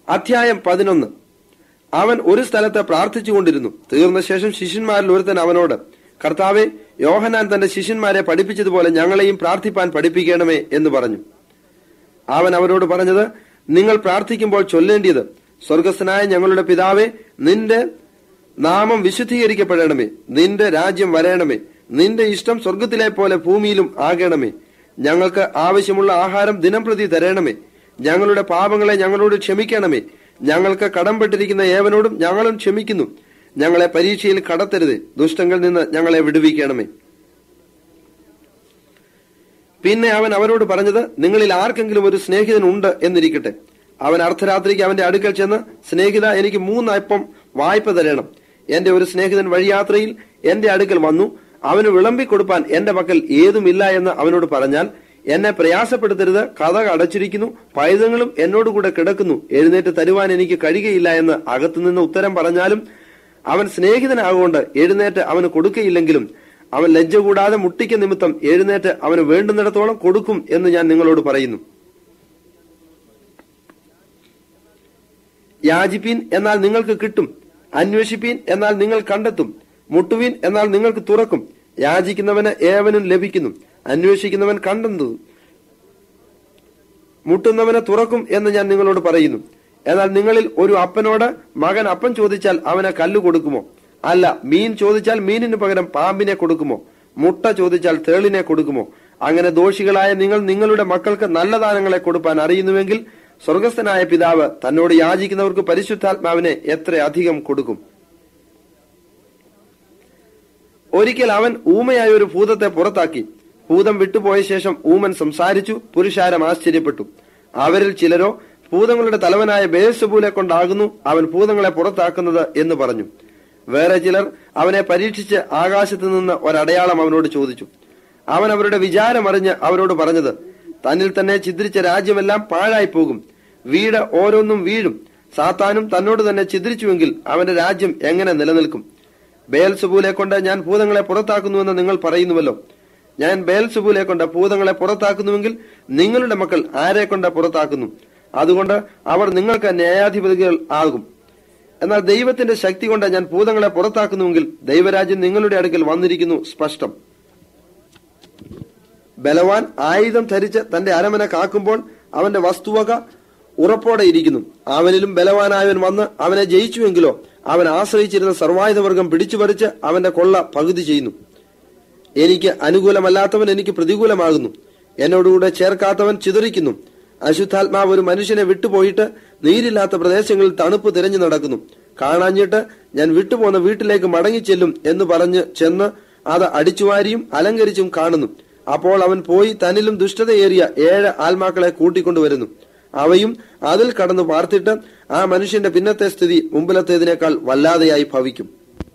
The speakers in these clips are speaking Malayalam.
അധ്യായം പതിനൊന്ന് അവൻ ഒരു സ്ഥലത്ത് പ്രാർത്ഥിച്ചുകൊണ്ടിരുന്നു തീർന്ന ശേഷം ശിഷ്യന്മാരിൽ ഒരുത്തൻ അവനോട് കർത്താവെ യോഹനാൻ തന്റെ ശിഷ്യന്മാരെ പഠിപ്പിച്ചതുപോലെ ഞങ്ങളെയും പ്രാർത്ഥിപ്പാൻ പഠിപ്പിക്കണമേ എന്ന് പറഞ്ഞു അവൻ അവരോട് പറഞ്ഞത് നിങ്ങൾ പ്രാർത്ഥിക്കുമ്പോൾ ചൊല്ലേണ്ടിയത് സ്വർഗസ്ഥനായ ഞങ്ങളുടെ പിതാവേ നിന്റെ നാമം വിശുദ്ധീകരിക്കപ്പെടണമേ നിന്റെ രാജ്യം വരയണമേ നിന്റെ ഇഷ്ടം സ്വർഗത്തിലെ പോലെ ഭൂമിയിലും ആകണമേ ഞങ്ങൾക്ക് ആവശ്യമുള്ള ആഹാരം ദിനംപ്രതി തരണമേ ഞങ്ങളുടെ പാപങ്ങളെ ഞങ്ങളോട് ക്ഷമിക്കണമേ ഞങ്ങൾക്ക് കടംപെട്ടിരിക്കുന്ന ഏവനോടും ഞങ്ങളും ക്ഷമിക്കുന്നു ഞങ്ങളെ പരീക്ഷയിൽ കടത്തരുത് ദുഷ്ടങ്ങളിൽ നിന്ന് ഞങ്ങളെ വിടുവിക്കണമേ പിന്നെ അവൻ അവരോട് പറഞ്ഞത് നിങ്ങളിൽ ആർക്കെങ്കിലും ഒരു സ്നേഹിതൻ ഉണ്ട് എന്നിരിക്കട്ടെ അവൻ അർദ്ധരാത്രിക്ക് അവന്റെ അടുക്കൽ ചെന്ന് സ്നേഹിത എനിക്ക് മൂന്ന് അപ്പം വായ്പ തരണം എന്റെ ഒരു സ്നേഹിതൻ വഴിയാത്രയിൽ എന്റെ അടുക്കൽ വന്നു അവന് വിളമ്പി കൊടുപ്പാൻ എന്റെ പക്കൽ ഏതുമില്ല എന്ന് അവനോട് പറഞ്ഞാൽ എന്നെ പ്രയാസപ്പെടുത്തരുത് കഥ അടച്ചിരിക്കുന്നു പൈതങ്ങളും എന്നോടുകൂടെ കിടക്കുന്നു എഴുന്നേറ്റ് തരുവാൻ എനിക്ക് കഴിയുകയില്ല എന്ന് അകത്തുനിന്ന് ഉത്തരം പറഞ്ഞാലും അവൻ സ്നേഹിതനാകൊണ്ട് എഴുന്നേറ്റ് അവന് കൊടുക്കയില്ലെങ്കിലും അവൻ ലജ്ജ കൂടാതെ മുട്ടിക്ക നിമിത്തം എഴുന്നേറ്റ് അവന് വേണ്ടുന്നിടത്തോളം കൊടുക്കും എന്ന് ഞാൻ നിങ്ങളോട് പറയുന്നു യാചിപ്പീൻ എന്നാൽ നിങ്ങൾക്ക് കിട്ടും അന്വേഷിപ്പീൻ എന്നാൽ നിങ്ങൾ കണ്ടെത്തും മുട്ടുവീൻ എന്നാൽ നിങ്ങൾക്ക് തുറക്കും യാചിക്കുന്നവന് ഏവനും ലഭിക്കുന്നു അന്വേഷിക്കുന്നവൻ കണ്ടെത്തും മുട്ടുന്നവനെ തുറക്കും എന്ന് ഞാൻ നിങ്ങളോട് പറയുന്നു എന്നാൽ നിങ്ങളിൽ ഒരു അപ്പനോട് മകൻ അപ്പം ചോദിച്ചാൽ അവന് കല്ല് കൊടുക്കുമോ അല്ല മീൻ ചോദിച്ചാൽ മീനിന് പകരം പാമ്പിനെ കൊടുക്കുമോ മുട്ട ചോദിച്ചാൽ തേളിനെ കൊടുക്കുമോ അങ്ങനെ ദോഷികളായ നിങ്ങൾ നിങ്ങളുടെ മക്കൾക്ക് നല്ല ദാനങ്ങളെ കൊടുപ്പാൻ അറിയുന്നുവെങ്കിൽ സ്വർഗസ്ഥനായ പിതാവ് തന്നോട് യാചിക്കുന്നവർക്ക് പരിശുദ്ധാത്മാവിനെ എത്ര അധികം കൊടുക്കും ഒരിക്കൽ അവൻ ഊമയായ ഒരു ഭൂതത്തെ പുറത്താക്കി ഭൂതം വിട്ടുപോയ ശേഷം ഊമൻ സംസാരിച്ചു പുരുഷാരം ആശ്ചര്യപ്പെട്ടു അവരിൽ ചിലരോ ഭൂതങ്ങളുടെ തലവനായ ബേസബൂലെ കൊണ്ടാകുന്നു അവൻ ഭൂതങ്ങളെ പുറത്താക്കുന്നത് എന്ന് പറഞ്ഞു വേറെ ചിലർ അവനെ പരീക്ഷിച്ച് ആകാശത്ത് നിന്ന് ഒരടയാളം അവനോട് ചോദിച്ചു അവൻ അവരുടെ വിചാരമറിഞ്ഞ് അവരോട് പറഞ്ഞത് തന്നിൽ തന്നെ ചിദ്രിച്ച രാജ്യമെല്ലാം പാഴായി പോകും വീട് ഓരോന്നും വീഴും സാത്താനും തന്നോട് തന്നെ ചിദ്രിച്ചുവെങ്കിൽ അവന്റെ രാജ്യം എങ്ങനെ നിലനിൽക്കും ബേൽസുബൂലെ കൊണ്ട് ഞാൻ ഭൂതങ്ങളെ പുറത്താക്കുന്നുവെന്ന് നിങ്ങൾ പറയുന്നുവല്ലോ ഞാൻ ബേൽസുബൂലെ കൊണ്ട് ഭൂതങ്ങളെ പുറത്താക്കുന്നുവെങ്കിൽ നിങ്ങളുടെ മക്കൾ ആരെ കൊണ്ട് പുറത്താക്കുന്നു അതുകൊണ്ട് അവർ നിങ്ങൾക്ക് ന്യായാധിപതികൾ ആകും എന്നാൽ ദൈവത്തിന്റെ ശക്തി കൊണ്ട് ഞാൻ ഭൂതങ്ങളെ പുറത്താക്കുന്നുവെങ്കിൽ ദൈവരാജ്യം നിങ്ങളുടെ അടുക്കൽ വന്നിരിക്കുന്നു സ്പഷ്ടം ബലവാൻ ആയുധം ധരിച്ച് തന്റെ അരമന കാക്കുമ്പോൾ അവന്റെ വസ്തുവക ഉറപ്പോടെ ഇരിക്കുന്നു അവനിലും ബലവാനായവൻ വന്ന് അവനെ ജയിച്ചുവെങ്കിലോ അവൻ ആശ്രയിച്ചിരുന്ന സർവായുധവർഗം പിടിച്ചുപറിച്ച് അവന്റെ കൊള്ള പകുതി ചെയ്യുന്നു എനിക്ക് അനുകൂലമല്ലാത്തവൻ എനിക്ക് പ്രതികൂലമാകുന്നു എന്നോടുകൂടെ ചേർക്കാത്തവൻ ചിതറിക്കുന്നു അശുദ്ധാത്മാവ് ഒരു മനുഷ്യനെ വിട്ടുപോയിട്ട് നീരില്ലാത്ത പ്രദേശങ്ങളിൽ തണുപ്പ് തിരഞ്ഞു നടക്കുന്നു കാണാഞ്ഞിട്ട് ഞാൻ വിട്ടുപോന്ന വീട്ടിലേക്ക് മടങ്ങിച്ചെല്ലും എന്ന് പറഞ്ഞ് ചെന്ന് അത് അടിച്ചുവാരിയും അലങ്കരിച്ചും കാണുന്നു അപ്പോൾ അവൻ പോയി തന്നിലും ദുഷ്ടതയേറിയ ഏഴ് ആത്മാക്കളെ കൂട്ടിക്കൊണ്ടുവരുന്നു അവയും അതിൽ കടന്നു പാർത്തിട്ട് ആ മനുഷ്യന്റെ പിന്നത്തെ സ്ഥിതി മുമ്പിലത്തേതിനേക്കാൾ വല്ലാതെയായി ഭവിക്കും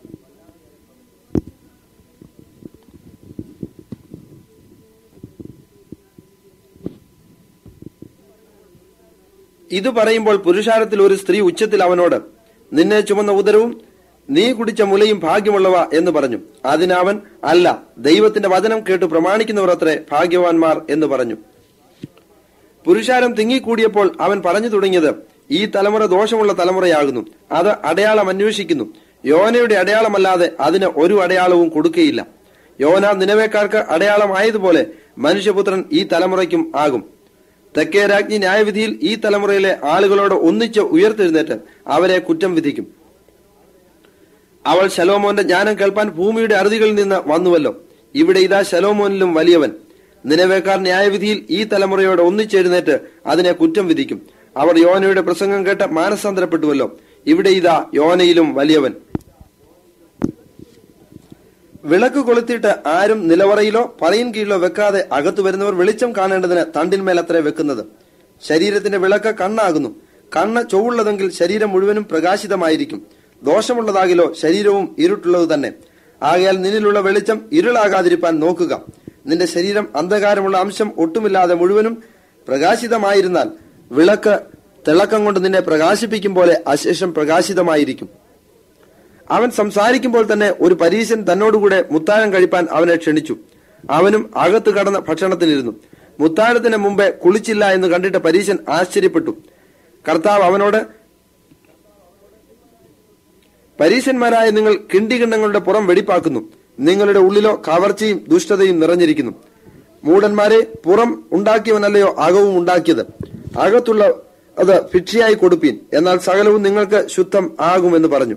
ഇത് പറയുമ്പോൾ പുരുഷാരത്തിൽ ഒരു സ്ത്രീ ഉച്ചത്തിൽ അവനോട് നിന്നെ ചുമന്ന ഉദരവും നീ കുടിച്ച മുലയും ഭാഗ്യമുള്ളവ എന്ന് പറഞ്ഞു അതിനവൻ അല്ല ദൈവത്തിന്റെ വചനം കേട്ട് പ്രമാണിക്കുന്നവർ അത്രേ ഭാഗ്യവാന്മാർ എന്ന് പറഞ്ഞു പുരുഷാരം തിങ്ങിക്കൂടിയപ്പോൾ അവൻ പറഞ്ഞു തുടങ്ങിയത് ഈ തലമുറ ദോഷമുള്ള തലമുറയാകുന്നു അത് അടയാളം അന്വേഷിക്കുന്നു യോനയുടെ അടയാളമല്ലാതെ അതിന് ഒരു അടയാളവും കൊടുക്കുകയില്ല യോന നിലവേക്കാർക്ക് അടയാളമായതുപോലെ മനുഷ്യപുത്രൻ ഈ തലമുറയ്ക്കും ആകും തെക്കേ രാജ്ഞി ന്യായവിധിയിൽ ഈ തലമുറയിലെ ആളുകളോട് ഒന്നിച്ച് ഉയർത്തെഴുന്നേറ്റ് അവരെ കുറ്റം വിധിക്കും അവൾ ശലോമോന്റെ ജ്ഞാനം കേൾപ്പാൻ ഭൂമിയുടെ അറുതികളിൽ നിന്ന് വന്നുവല്ലോ ഇവിടെ ഇതാ ശലോമോനിലും വലിയവൻ നിലവേക്കാർ ന്യായവിധിയിൽ ഈ തലമുറയോട് ഒന്നിച്ചെഴുന്നേറ്റ് അതിനെ കുറ്റം വിധിക്കും അവർ യോനയുടെ പ്രസംഗം കേട്ട് മാനസാന്തരപ്പെട്ടുവല്ലോ ഇവിടെ ഇതാ യോനയിലും വലിയവൻ വിളക്ക് കൊളുത്തിയിട്ട് ആരും നിലവറയിലോ പറയിൻ കീഴിലോ വെക്കാതെ അകത്തു വരുന്നവർ വെളിച്ചം കാണേണ്ടതിന് തണ്ടിന്മേൽ അത്രേ വെക്കുന്നത് ശരീരത്തിന്റെ വിളക്ക് കണ്ണാകുന്നു കണ്ണ് ചൊവ്വുള്ളതെങ്കിൽ ശരീരം മുഴുവനും പ്രകാശിതമായിരിക്കും ദോഷമുള്ളതാകിലോ ശരീരവും ഇരുട്ടുള്ളത് തന്നെ ആകയാൽ നിന്നിലുള്ള വെളിച്ചം ഇരുളാകാതിരിപ്പാൻ നോക്കുക നിന്റെ ശരീരം അന്ധകാരമുള്ള അംശം ഒട്ടുമില്ലാതെ മുഴുവനും പ്രകാശിതമായിരുന്നാൽ വിളക്ക് തിളക്കം കൊണ്ട് നിന്നെ പ്രകാശിപ്പിക്കും പോലെ അശേഷം പ്രകാശിതമായിരിക്കും അവൻ സംസാരിക്കുമ്പോൾ തന്നെ ഒരു പരീശൻ തന്നോടുകൂടെ മുത്താഴം കഴിപ്പാൻ അവനെ ക്ഷണിച്ചു അവനും അകത്ത് കടന്ന ഭക്ഷണത്തിലിരുന്നു മുത്താഴത്തിന് മുമ്പേ കുളിച്ചില്ല എന്ന് കണ്ടിട്ട് പരീശൻ ആശ്ചര്യപ്പെട്ടു കർത്താവ് അവനോട് പരീശന്മാരായ നിങ്ങൾ കിണ്ടികിണ്ണങ്ങളുടെ പുറം വെടിപ്പാക്കുന്നു നിങ്ങളുടെ ഉള്ളിലോ കവർച്ചയും ദുഷ്ടതയും നിറഞ്ഞിരിക്കുന്നു മൂടന്മാരെ പുറം ഉണ്ടാക്കിയവനല്ലയോ അകവും ഉണ്ടാക്കിയത് അകത്തുള്ള അത് ഭിക്ഷയായി കൊടുപ്പീൻ എന്നാൽ സകലവും നിങ്ങൾക്ക് ശുദ്ധം ആകുമെന്ന് പറഞ്ഞു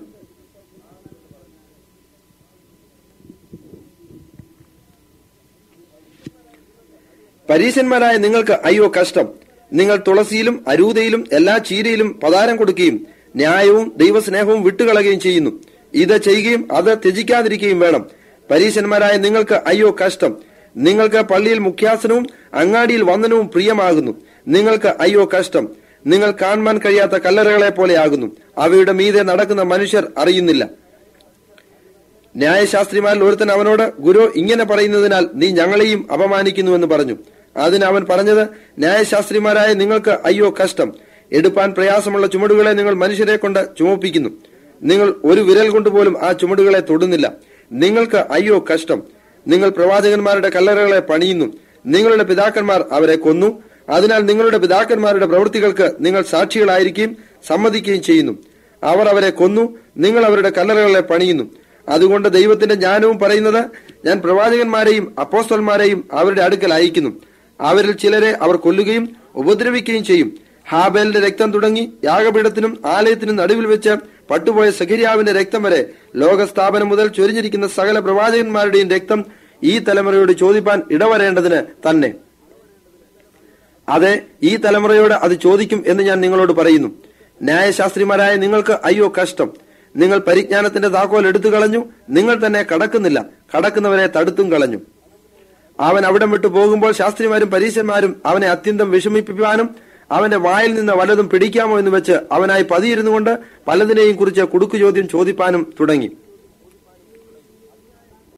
പരീശന്മാരായ നിങ്ങൾക്ക് അയ്യോ കഷ്ടം നിങ്ങൾ തുളസിയിലും അരൂതയിലും എല്ലാ ചീരയിലും പതാരം കൊടുക്കുകയും ന്യായവും ദൈവസ്നേഹവും വിട്ടുകളയുകയും ചെയ്യുന്നു ഇത് ചെയ്യുകയും അത് ത്യജിക്കാതിരിക്കുകയും വേണം പരീശന്മാരായ നിങ്ങൾക്ക് അയ്യോ കഷ്ടം നിങ്ങൾക്ക് പള്ളിയിൽ മുഖ്യാസനവും അങ്ങാടിയിൽ വന്ദനവും പ്രിയമാകുന്നു നിങ്ങൾക്ക് അയ്യോ കഷ്ടം നിങ്ങൾ കാണുവാൻ കഴിയാത്ത കല്ലറകളെ പോലെയാകുന്നു അവയുടെ മീതെ നടക്കുന്ന മനുഷ്യർ അറിയുന്നില്ല ന്യായശാസ്ത്രിമാരിൽ ഒരുത്തൻ അവനോട് ഗുരു ഇങ്ങനെ പറയുന്നതിനാൽ നീ ഞങ്ങളെയും അപമാനിക്കുന്നുവെന്ന് പറഞ്ഞു അതിന് അവൻ പറഞ്ഞത് ന്യായശാസ്ത്രിമാരായ നിങ്ങൾക്ക് അയ്യോ കഷ്ടം എടുപ്പാൻ പ്രയാസമുള്ള ചുമടുകളെ നിങ്ങൾ മനുഷ്യരെ കൊണ്ട് ചുമപ്പിക്കുന്നു നിങ്ങൾ ഒരു വിരൽ കൊണ്ടുപോലും ആ ചുമടുകളെ തൊടുന്നില്ല നിങ്ങൾക്ക് അയ്യോ കഷ്ടം നിങ്ങൾ പ്രവാചകന്മാരുടെ കല്ലറകളെ പണിയുന്നു നിങ്ങളുടെ പിതാക്കന്മാർ അവരെ കൊന്നു അതിനാൽ നിങ്ങളുടെ പിതാക്കന്മാരുടെ പ്രവൃത്തികൾക്ക് നിങ്ങൾ സാക്ഷികളായിരിക്കുകയും സമ്മതിക്കുകയും ചെയ്യുന്നു അവർ അവരെ കൊന്നു നിങ്ങൾ അവരുടെ കല്ലറകളെ പണിയുന്നു അതുകൊണ്ട് ദൈവത്തിന്റെ ജ്ഞാനവും പറയുന്നത് ഞാൻ പ്രവാചകന്മാരെയും അപ്പോസ്തലന്മാരെയും അവരുടെ അടുക്കൽ അയക്കുന്നു അവരിൽ ചിലരെ അവർ കൊല്ലുകയും ഉപദ്രവിക്കുകയും ചെയ്യും ഹാബേലിന്റെ രക്തം തുടങ്ങി യാഗപീഠത്തിനും ആലയത്തിനും നടുവിൽ വെച്ച് പട്ടുപോയ സഖരിയാവിന്റെ രക്തം വരെ ലോകസ്ഥാപനം മുതൽ ചൊരിഞ്ഞിരിക്കുന്ന സകല പ്രവാചകന്മാരുടെയും രക്തം ഈ തലമുറയോട് ചോദിപ്പാൻ ഇടവരേണ്ടതിന് തന്നെ അതെ ഈ തലമുറയോട് അത് ചോദിക്കും എന്ന് ഞാൻ നിങ്ങളോട് പറയുന്നു ന്യായശാസ്ത്രിമാരായ നിങ്ങൾക്ക് അയ്യോ കഷ്ടം നിങ്ങൾ പരിജ്ഞാനത്തിന്റെ താക്കോൽ എടുത്തു കളഞ്ഞു നിങ്ങൾ തന്നെ കടക്കുന്നില്ല കടക്കുന്നവരെ തടുത്തും കളഞ്ഞു അവൻ അവിടം വിട്ടു പോകുമ്പോൾ ശാസ്ത്രിമാരും പരീശന്മാരും അവനെ അത്യന്തം വിഷമിപ്പിക്കാനും അവന്റെ വായിൽ നിന്ന് വല്ലതും പിടിക്കാമോ എന്ന് വെച്ച് അവനായി പതിയിരുന്നു കൊണ്ട് പലതിനെയും കുറിച്ച് കുടുക്കു ചോദ്യം ചോദിപ്പാനും തുടങ്ങി